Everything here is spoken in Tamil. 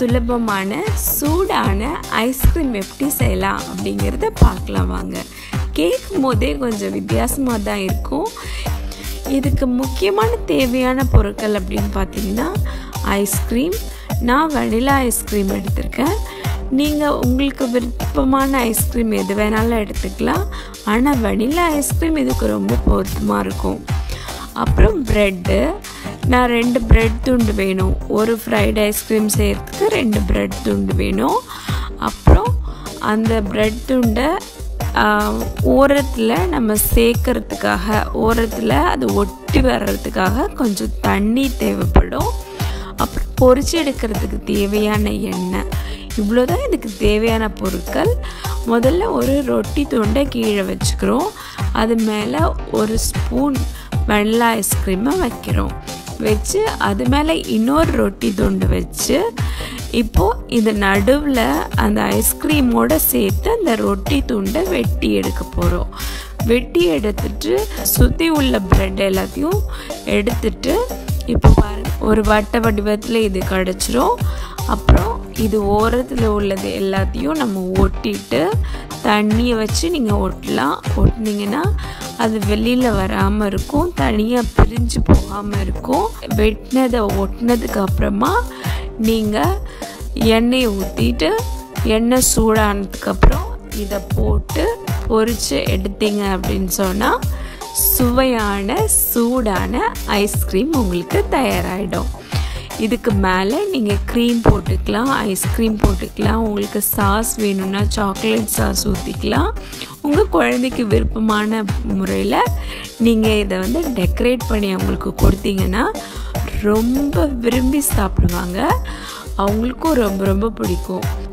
சுலபமான சூடான ஐஸ்கிரீம் எப்படி செய்யலாம் அப்படிங்கிறத பார்க்கலாம் வாங்க கேட்கும் போதே கொஞ்சம் வித்தியாசமாக தான் இருக்கும் இதுக்கு முக்கியமான தேவையான பொருட்கள் அப்படின்னு பார்த்தீங்கன்னா ஐஸ்கிரீம் நான் வனிலா ஐஸ்கிரீம் எடுத்திருக்கேன் நீங்கள் உங்களுக்கு விருப்பமான ஐஸ்கிரீம் எது வேணாலும் எடுத்துக்கலாம் ஆனால் வனிலா ஐஸ்கிரீம் இதுக்கு ரொம்ப பொருத்தமாக இருக்கும் அப்புறம் ப்ரெட்டு நான் ரெண்டு ப்ரெட் துண்டு வேணும் ஒரு ஃப்ரைட் ஐஸ்கிரீம் செய்கிறதுக்கு ரெண்டு ப்ரெட் துண்டு வேணும் அப்புறம் அந்த ப்ரெட் துண்டை ஓரத்தில் நம்ம சேர்க்கறதுக்காக ஓரத்தில் அது ஒட்டி வர்றதுக்காக கொஞ்சம் தண்ணி தேவைப்படும் அப்புறம் பொரிச்சு எடுக்கிறதுக்கு தேவையான எண்ணெய் இவ்வளோதான் இதுக்கு தேவையான பொருட்கள் முதல்ல ஒரு ரொட்டி துண்டை கீழே வச்சுக்கிறோம் அது மேலே ஒரு ஸ்பூன் வெள்ளை ஐஸ்கிரீமை வைக்கிறோம் வச்சு அது மேலே இன்னொரு ரொட்டி துண்டு வச்சு இப்போது இது நடுவில் அந்த ஐஸ்கிரீமோடு சேர்த்து அந்த ரொட்டி துண்டை வெட்டி எடுக்க போகிறோம் வெட்டி எடுத்துட்டு சுற்றி உள்ள ப்ரெட் எல்லாத்தையும் எடுத்துட்டு இப்போ பாருங்க ஒரு வட்ட வடிவத்தில் இது கிடச்சிரும் அப்புறம் இது ஓரத்தில் உள்ளது எல்லாத்தையும் நம்ம ஒட்டிட்டு தண்ணியை வச்சு நீங்கள் ஒட்டலாம் ஒட்டினீங்கன்னா அது வெளியில் வராமல் இருக்கும் தனியாக பிரிஞ்சு போகாமல் இருக்கும் வெட்டினதை ஒட்டினதுக்கு அப்புறமா நீங்கள் எண்ணெயை ஊற்றிட்டு எண்ணெய் சூடானதுக்கப்புறம் இதை போட்டு பொரித்து எடுத்தீங்க அப்படின்னு சொன்னால் சுவையான சூடான ஐஸ்கிரீம் உங்களுக்கு தயாராகிடும் இதுக்கு மேலே நீங்கள் க்ரீம் போட்டுக்கலாம் ஐஸ்கிரீம் போட்டுக்கலாம் உங்களுக்கு சாஸ் வேணும்னா சாக்லேட் சாஸ் ஊற்றிக்கலாம் உங்கள் குழந்தைக்கு விருப்பமான முறையில் நீங்கள் இதை வந்து டெக்கரேட் பண்ணி அவங்களுக்கு கொடுத்தீங்கன்னா ரொம்ப விரும்பி சாப்பிடுவாங்க அவங்களுக்கும் ரொம்ப ரொம்ப பிடிக்கும்